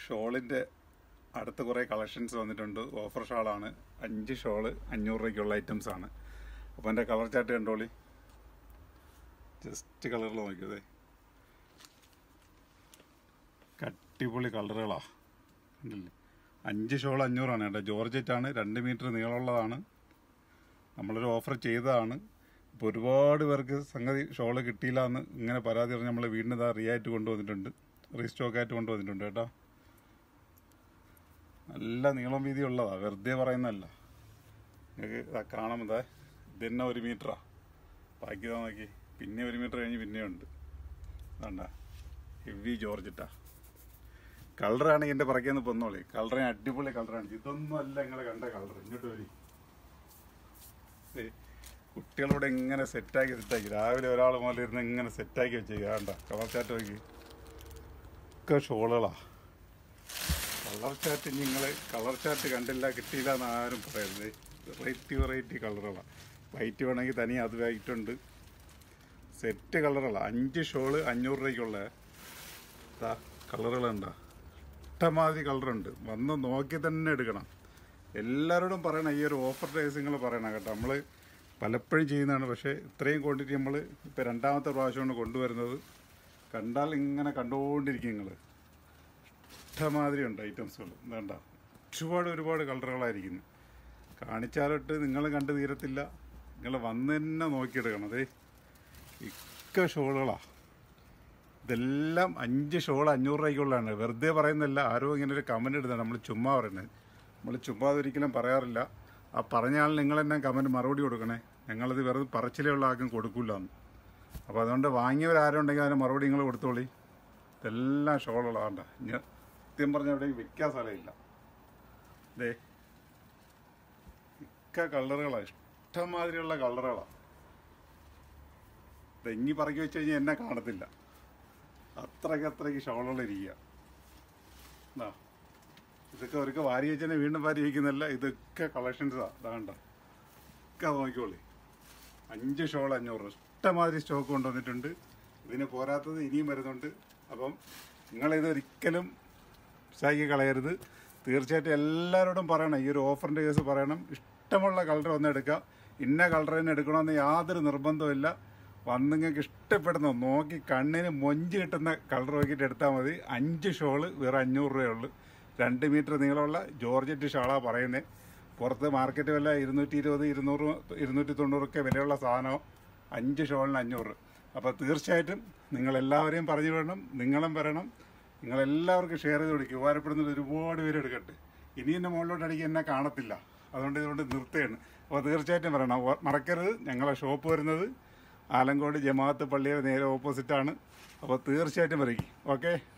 ഷോളിൻ്റെ അടുത്ത കുറേ കളക്ഷൻസ് വന്നിട്ടുണ്ട് ഓഫർ ഷാളാണ് അഞ്ച് ഷോള് അഞ്ഞൂറ് രൂപയ്ക്കുള്ള ഐറ്റംസ് ആണ് അപ്പോൾ എൻ്റെ കളർ ചാർട്ട് കണ്ടോളി ജസ്റ്റ് കളറിൽ നോക്കിയതേ കട്ടിപൊളി കളറുകളാ കണ്ടില്ലേ അഞ്ച് ഷോൾ അഞ്ഞൂറാണ് കേട്ടോ ജോർജറ്റാണ് രണ്ട് മീറ്റർ നീളമുള്ളതാണ് നമ്മളൊരു ഓഫർ ചെയ്തതാണ് ഇപ്പോൾ ഒരുപാട് പേർക്ക് സംഗതി ഷോള് കിട്ടിയില്ല എന്ന് ഇങ്ങനെ പരാതി പറഞ്ഞ് നമ്മൾ വീണ്ടും ഇതാ റീ ആയിട്ട് കൊണ്ടുവന്നിട്ടുണ്ട് റീസ്റ്റോക്ക് ആയിട്ട് കൊണ്ടുവന്നിട്ടുണ്ട് കേട്ടോ നല്ല നീളം വീതി ഉള്ളതാ വെറുതെ പറയുന്നതല്ല നിങ്ങൾക്ക് ഇതാ കാണുമ്പോൾ ഇത് തന്നെ ഒരു മീറ്ററാ ബാക്കി ഇതാ നോക്കി പിന്നെ ഒരു മീറ്റർ കഴിഞ്ഞ് പിന്നെയും ഉണ്ട് വേണ്ട ഹെവി ജോർജറ്റാ കളറാണെങ്കിൽ എൻ്റെ പറക്കേന്ന് പൊന്നോളി കളറ് അടിപൊളി കളറാണ് ഇതൊന്നും അല്ല നിങ്ങൾ കണ്ട കളർ ഇങ്ങോട്ട് വരി ദേ, കുട്ടികളിവിടെ ഇങ്ങനെ സെറ്റാക്കി സെറ്റാക്കി രാവിലെ ഒരാൾ മുതൽ ഇരുന്ന് ഇങ്ങനെ സെറ്റാക്കി വെച്ചേക്കുക വേണ്ട കളർ ചാറ്റ് നോക്കി ഒക്കെ ഷോളുകളാ കളർ ചാറ്റ് നിങ്ങൾ കളർ ചാറ്റ് കണ്ടില്ല കിട്ടിയില്ല എന്ന് ആരും പറയരുത് വെറൈറ്റി വെറൈറ്റി കളറുകളാണ് വൈറ്റ് വേണമെങ്കിൽ തനി അത് വൈറ്റ് ഉണ്ട് സെറ്റ് കളറുകളാണ് അഞ്ച് ഷോള് അഞ്ഞൂറ് രൂപയ്ക്കുള്ള കളറുകളുണ്ടോ ഇഷ്ടമാതിരി കളറുണ്ട് വന്ന് നോക്കി തന്നെ എടുക്കണം എല്ലാവരോടും പറയണം ഈ ഒരു ഓഫർ ഡേയ്സ് നിങ്ങൾ പറയണം കേട്ടോ നമ്മൾ പലപ്പോഴും ചെയ്യുന്നതാണ് പക്ഷേ ഇത്രയും ക്വാണ്ടിറ്റി നമ്മൾ ഇപ്പോൾ രണ്ടാമത്തെ പ്രാവശ്യമാണ് കൊണ്ടുവരുന്നത് കണ്ടാൽ ഇങ്ങനെ കണ്ടുകൊണ്ടിരിക്കും നിങ്ങൾ ഇഷ്ടമാതിരി ഉണ്ട് ഐറ്റംസുകൾ വേണ്ട ഒരുപാട് ഒരുപാട് കളറുകളായിരിക്കുന്നു കാണിച്ചാലിട്ട് നിങ്ങൾ കണ്ടു തീരത്തില്ല നിങ്ങൾ വന്ന് തന്നെ നോക്കിയെടുക്കണം അതേ ഇക്ക ഷോളുകളാണ് ഇതെല്ലാം അഞ്ച് ഷോൾ അഞ്ഞൂറ് രൂപയ്ക്കുള്ളതാണ് വെറുതെ പറയുന്നില്ല ആരോ ഇങ്ങനെ ഒരു കമൻറ്റ് ഇടുന്നത് നമ്മൾ ചുമ്മാ പറയുന്നത് നമ്മൾ ചുമ്മാ ഒരിക്കലും പറയാറില്ല ആ പറഞ്ഞ ആൾ നിങ്ങൾ തന്നെ കമൻറ്റ് മറുപടി കൊടുക്കണേ ഞങ്ങളത് വെറുതെ പറച്ചിലേ ഉള്ള ആർക്കും കൊടുക്കില്ല എന്ന് അപ്പോൾ അതുകൊണ്ട് വാങ്ങിയവരാരും ഉണ്ടെങ്കിൽ അതിന് മറുപടി നിങ്ങൾ കൊടുത്തോളി ഇതെല്ലാം ഷോളുകളാണ്ട ഞാൻ സത്യം പറഞ്ഞ ഇവിടെ വിൽക്കാൻ സ്ഥലമില്ല ദേ മിക്ക കളറുകളാണ് ഇഷ്ടംമാതിരിയുള്ള കളറുകളാണ് തെങ്ങി പറക്കി വെച്ച് കഴിഞ്ഞാൽ എന്നെ കാണത്തില്ല അത്രയ്ക്ക് അത്രയ്ക്ക് ഷോളുകളിരിക്കുക എന്താ ഇതൊക്കെ അവർക്ക് വാരി വെച്ചതിനെ വീണ്ടും വാരി വയ്ക്കുന്നില്ല ഇതൊക്കെ കളക്ഷൻസാ അതാണ്ട ഒക്കെ നോക്കിക്കോളി അഞ്ച് ഷോൾ അഞ്ഞൂറ് ഇഷ്ടമാതിരി സ്റ്റോക്ക് കൊണ്ടുവന്നിട്ടുണ്ട് ഇതിന് പോരാത്തത് ഇനിയും വരുന്നുണ്ട് അപ്പം നിങ്ങളിത് ഒരിക്കലും ഉത്സാഹിക്ക് കളയരുത് തീർച്ചയായിട്ടും എല്ലാവരോടും പറയണം ഈ ഒരു ഓഫറിൻ്റെ കേസ് പറയണം ഇഷ്ടമുള്ള കളർ ഒന്ന് എടുക്കുക ഇന്ന കളർ തന്നെ എടുക്കണമെന്ന് യാതൊരു നിർബന്ധമില്ല വന്ന് നിങ്ങൾക്ക് ഇഷ്ടപ്പെടുന്ന നോക്കി കണ്ണിന് മൊഞ്ച് കിട്ടുന്ന കളർ നോക്കിയിട്ട് എടുത്താൽ മതി അഞ്ച് ഷോള് വേറെ അഞ്ഞൂറ് രൂപയേ ഉള്ളൂ രണ്ട് മീറ്റർ നീളമുള്ള ജോർജറ്റ് ഷാളാണ് പറയുന്നത് പുറത്ത് മാർക്കറ്റ് വില ഇരുന്നൂറ്റി ഇരുപത് ഇരുന്നൂറ് ഇരുന്നൂറ്റി തൊണ്ണൂറൊക്കെ വിലയുള്ള സാധനം അഞ്ച് ഷോളിന് അഞ്ഞൂറ് അപ്പോൾ തീർച്ചയായിട്ടും നിങ്ങളെല്ലാവരെയും പറഞ്ഞു വിടണം നിങ്ങളും വരണം നിങ്ങളെല്ലാവർക്കും ഷെയർ ചെയ്ത് കൊടുക്കും ഉപകാരപ്പെടുന്നത് ഒരുപാട് പേര് എടുക്കട്ടെ ഇനി എൻ്റെ മുകളിലോട്ട് അടിക്കാൻ എന്നെ കാണത്തില്ല അതുകൊണ്ട് ഇതുകൊണ്ട് നിർത്തുകയാണ് അപ്പോൾ തീർച്ചയായിട്ടും വരണം ഓ- മറക്കരുത് ഞങ്ങളെ ഷോപ്പ് വരുന്നത് ആലങ്കോട് ജമാഅത്ത് പള്ളിയുടെ നേരെ ഓപ്പോസിറ്റാണ് അപ്പോൾ തീർച്ചയായിട്ടും വരിക ഓക്കെ